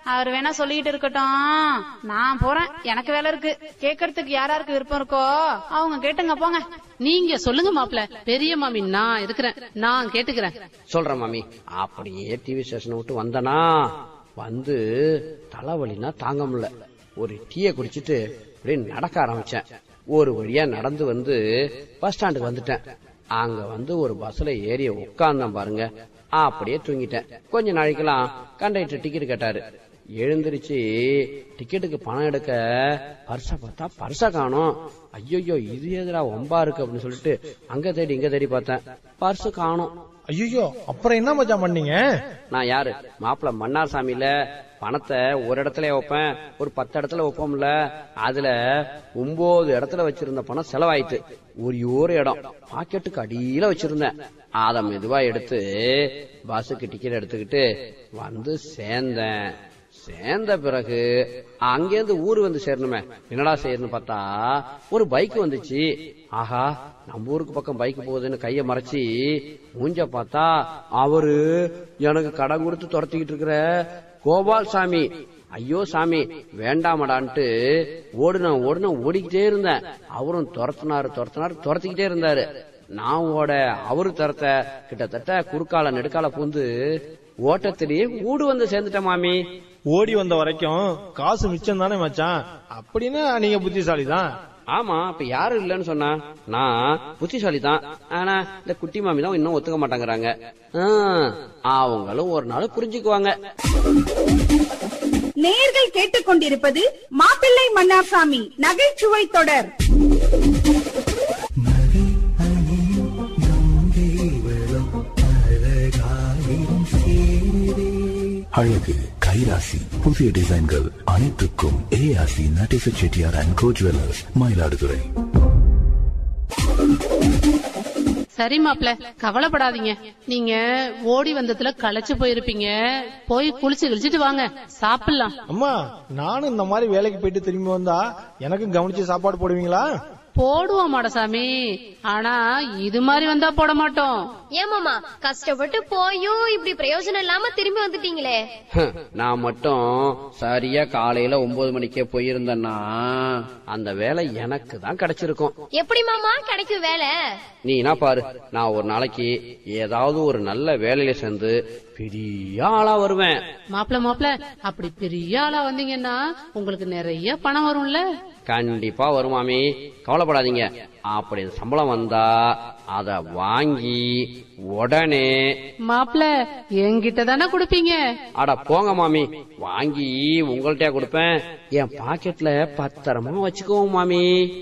அவர் வேணா சொல்லிட்டு இருக்கட்டும் நான் போறேன் எனக்கு வேலை இருக்கு கேக்குறதுக்கு யாராருக்கு விருப்பம் இருக்கோ அவங்க கேட்டுங்க போங்க நீங்க சொல்லுங்க மாப்ள பெரிய மாமி நான் இருக்கிறேன் நான் கேட்டுக்கிறேன் சொல்றேன் மாமி அப்படியே டிவி ஸ்டேஷனை விட்டு வந்தனா வந்து தலைவலினா தாங்க முடியல ஒரு டீயை குடிச்சிட்டு அப்படியே நடக்க ஆரம்பிச்சேன் ஒரு வழியா நடந்து வந்து பஸ் ஸ்டாண்டுக்கு வந்துட்டேன் அங்க வந்து ஒரு பஸ்ல ஏறி உட்கார்ந்தேன் பாருங்க அப்படியே தூங்கிட்டேன் கொஞ்ச நாளைக்கெல்லாம் கண்டக்டர் டிக்கெட் கேட்டாரு எழுந்திருச்சு டிக்கெட்டுக்கு பணம் எடுக்க பர்ஸ பார்த்தா பர்ஸ காணோம் ஐயோ இது எதுடா ஒம்பா இருக்கு அப்படின்னு சொல்லிட்டு அங்க தேடி இங்க தேடி பார்த்தேன் பர்ஸ் காணோம் ஐயோ அப்புறம் என்ன மச்சான் பண்ணீங்க நான் யாரு மாப்பிள்ள மன்னார் சாமியில பணத்தை ஒரு இடத்துல வைப்பேன் ஒரு பத்து இடத்துல வைப்போம்ல அதுல ஒன்பது இடத்துல வச்சிருந்த பணம் செலவாயிட்டு ஒரு ஒரு இடம் பாக்கெட்டுக்கு அடியில வச்சிருந்தேன் அத மெதுவா எடுத்து பஸ்ஸுக்கு டிக்கெட் எடுத்துக்கிட்டு வந்து சேர்ந்தேன் சேர்ந்த பிறகு அங்கேருந்து ஊரு வந்து சேரணுமே என்னடா செய்யணும்னு பார்த்தா ஒரு பைக் வந்துச்சு ஆஹா நம்ம ஊருக்கு பக்கம் பைக் போகுதுன்னு கைய மறைச்சி மூஞ்ச பார்த்தா அவரு எனக்கு கடன் கொடுத்து துரத்திக்கிட்டு இருக்கிற கோபால் சாமி ஐயோ சாமி வேண்டாமடான்ட்டு ஓடுன ஓடுன ஓடிக்கிட்டே இருந்தேன் அவரும் துரத்துனாரு துரத்துனாரு துரத்திக்கிட்டே இருந்தாரு நான் ஓட அவரு துரத்த கிட்டத்தட்ட குறுக்கால நெடுக்கால பூந்து ஓட்டத்திலேயே ஊடு வந்து சேர்ந்துட்டேன் மாமி ஓடி வந்த வரைக்கும் காசு மிச்சம் தானே மச்சான் அப்படின்னா நீங்க புத்திசாலி தான் ஆமா இப்ப யாரும் இல்லன்னு சொன்னா நான் புத்திசாலி தான் ஆனா இந்த குட்டி மாமி தான் இன்னும் ஒத்துக்க மாட்டாங்கறாங்க ஆ, அவங்களும் ஒரு நாள் புரிஞ்சுக்குவாங்க நேர்கள் கேட்டுக்கொண்டிருப்பது மாப்பிள்ளை மன்னார்சாமி நகைச்சுவை தொடர் அழகு கைராசி புதிய டிசைன்கள் அனைத்துக்கும் ஏஆசி நட்டிச Chettiar and co jewellers Mayiladuthurai சரி மாப்ள கவலைப்படாதீங்க நீங்க ஓடி வந்ததுல களைச்சு போயிருப்பீங்க போய் குளிச்சு கிழிச்சிட்டு வாங்க சாப்பிடலாம் அம்மா நானும் இந்த மாதிரி வேலைக்கு போயிட்டு திரும்பி வந்தா எனக்கும் கவனிச்சு சாப்பாடு போடுவீங்களா போடுவோம் மாடசாமி ஆனா இது மாதிரி வந்தா போட மாட்டோம் ஏமாமா கஷ்டப்பட்டு போயும் இப்படி பிரயோஜனம் இல்லாம திரும்பி வந்துட்டீங்களே ஹம், நான் மட்டும் சரியா காலையில ஒன்பது மணிக்கே போயிருந்தேன்னா அந்த வேலை எனக்கு தான் கிடைச்சிருக்கும் எப்படி மாமா கிடைக்கும் வேலை நீ என்ன பாரு நான் ஒரு நாளைக்கு ஏதாவது ஒரு நல்ல வேலையில சேர்ந்து பெரிய ஆளா வருவேன் மாப்ள மாப்ள அப்படி பெரிய ஆளா வந்தீங்கன்னா உங்களுக்கு நிறைய பணம் வரும்ல கண்டிப்பா வருமாமி கவலைப்படாதீங்க அப்படி சம்பளம் வந்தா அத வாங்கி உடனே மாப்ள என்கிட்ட தானே கொடுப்பீங்க அட போங்க மாமி வாங்கி உங்கள்கிட்ட கொடுப்பேன் என் பாக்கெட்ல பத்திரமா வச்சுக்குவோம் மாமி